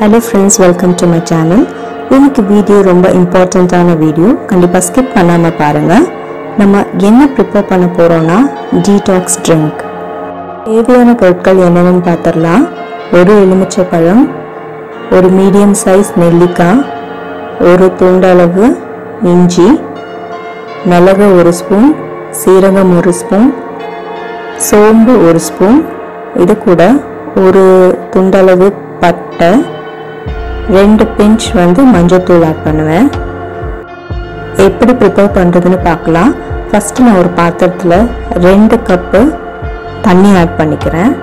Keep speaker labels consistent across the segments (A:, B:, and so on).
A: hello friends welcome to my channel இன்னைக்கு video ரொம்ப இம்பார்ட்டண்ட்டான வீடியோ கண்டிப்பாக ஸ்கிப் பண்ணாமல் பாருங்கள் நம்ம என்ன ப்ரிப்பேர் பண்ண போகிறோன்னா டீடாக்ஸ் ட்ரிங்க் தேவையான பொருட்கள் என்னென்னு பார்த்துடலாம் ஒரு எலுமிச்சை பழம் ஒரு மீடியம் சைஸ் நெல்லிக்காய் ஒரு துண்டளவு இஞ்சி மிளகு ஒரு ஸ்பூன் சீரகம் ஒரு ஸ்பூன் சோம்பு ஒரு ஸ்பூன் இது கூட ஒரு துண்டளவு பட்டை ரெண்டு பிஞ்ச் வந்து மஞ்சள்தூள் ஆட் பண்ணுவேன் எப்படி ப்ரிப்பேர் பண்ணுறதுன்னு பார்க்கலாம் ஃபஸ்ட்டு நான் ஒரு பாத்திரத்தில் ரெண்டு கப்பு தண்ணி ஆட் பண்ணிக்கிறேன்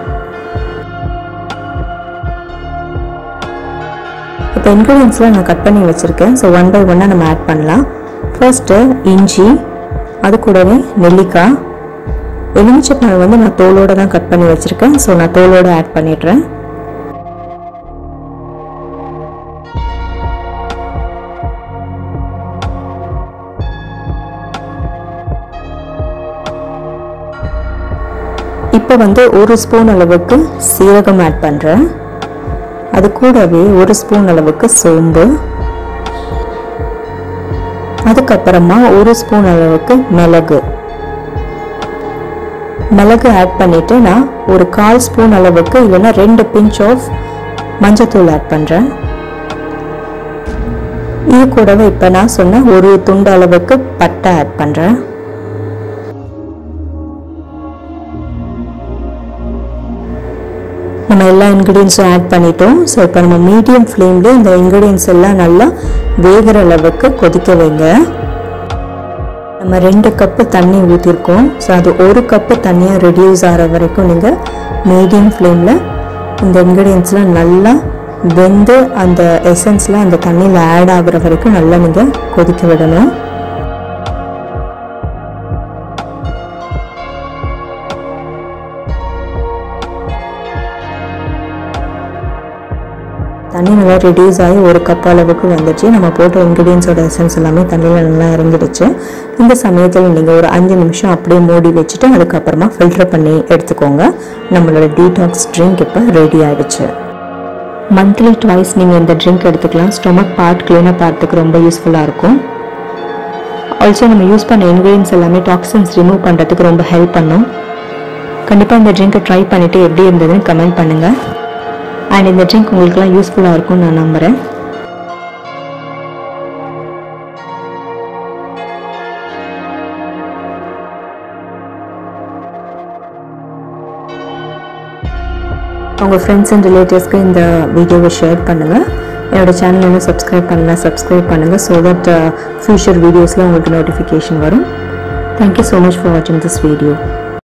A: இப்போ இன்க்ரீடியன்ஸ்லாம் நான் கட் பண்ணி வச்சுருக்கேன் ஸோ ஒன் பை ஒன்னாக நம்ம ஆட் பண்ணலாம் ஃபர்ஸ்ட்டு இஞ்சி அது கூடவே நெல்லிக்காய் எலுமிச்சைப்பழம் வந்து நான் தோலோடு தான் கட் பண்ணி வச்சுருக்கேன் ஸோ நான் தோலோடு ஆட் பண்ணிடுறேன் இப்போ வந்து ஒரு ஸ்பூன் அளவுக்கு சீரகம் ஆட் பண்ணுறேன் அது கூடவே ஒரு ஸ்பூன் அளவுக்கு சோம்பு அதுக்கப்புறமா ஒரு ஸ்பூன் அளவுக்கு மிளகு மிளகு ஆட் பண்ணிட்டு நான் ஒரு கால் ஸ்பூன் அளவுக்கு இல்லைன்னா ரெண்டு பிஞ்ச் ஆஃப் மஞ்சத்தூள் ஆட் பண்ணுறேன் இது கூடவே இப்போ நான் சொன்ன ஒரு துண்டு அளவுக்கு பட்டை ஆட் பண்ணுறேன் நம்ம எல்லா இன்க்ரீடியன்ஸும் ஆட் பண்ணிட்டோம் ஸோ இப்போ நம்ம மீடியம் ஃப்ளேம்லேயே இந்த இன்க்ரீடியன்ஸ் எல்லாம் நல்லா வேகிற அளவுக்கு கொதிக்க வைங்க நம்ம ரெண்டு கப்பு தண்ணி ஊற்றிருக்கோம் ஸோ அது ஒரு கப்பு தண்ணியாக ரெடியூஸ் ஆகிற வரைக்கும் நீங்கள் மீடியம் ஃப்ளேமில் இந்த இன்க்ரீடியன்ஸ்லாம் நல்லா வெந்து அந்த எசன்ஸ்லாம் அந்த தண்ணியில் ஆட் ஆகுற வரைக்கும் நல்லா நீங்கள் கொதிக்க விடணும் தண்ணி நல்லா ரெடியூஸ் ஆகி ஒரு கப் அளவுக்கு வந்துச்சு நம்ம போட்ட இன்க்ரீடியன்ஸோட எசன்ஸ் எல்லாமே தண்ணியில் நல்லா இறங்கிடுச்சு இந்த சமயத்தில் நீங்கள் ஒரு அஞ்சு நிமிஷம் அப்படியே மூடி வச்சுட்டு அதுக்கப்புறமா ஃபில்டர் பண்ணி எடுத்துக்கோங்க நம்மளோட டீடாக்ஸ் ட்ரிங்க் இப்போ ரெடி ஆகிடுச்சு மந்த்லி ட்வைஸ் நீங்கள் இந்த ட்ரிங்க் எடுத்துக்கலாம் ஸ்டொமக் பார்ட் க்ளீனப் பார்த்துக்கு ரொம்ப யூஸ்ஃபுல்லாக இருக்கும் ஆல்சோ நம்ம யூஸ் பண்ண இன்க்ரீடியன்ஸ் எல்லாமே டாக்ஸின்ஸ் ரிமூவ் பண்ணுறதுக்கு ரொம்ப ஹெல்ப் பண்ணும் கண்டிப்பாக இந்த ட்ரிங்க்கை ட்ரை பண்ணிவிட்டு எப்படி இருந்ததுன்னு கமெண்ட் பண்ணுங்கள் அண்ட் இந்த ட்ரிங்க் உங்களுக்குலாம் யூஸ்ஃபுல்லாக இருக்கும்னு நான் நம்புகிறேன் உங்கள் ஃப்ரெண்ட்ஸ் அண்ட் ரிலேட்டிவ்ஸ்க்கு இந்த வீடியோவை ஷேர் பண்ணுங்கள் என்னோட சேனல் இன்னும் சப்ஸ்கிரைப் பண்ணலாம் சப்ஸ்கிரைப் பண்ணுங்கள் ஸோ தட் ஃப்யூச்சர் வீடியோஸில் உங்களுக்கு நோட்டிஃபிகேஷன் வரும் தேங்க்யூ ஸோ மச் ஃபார் வாட்சிங் திஸ் வீடியோ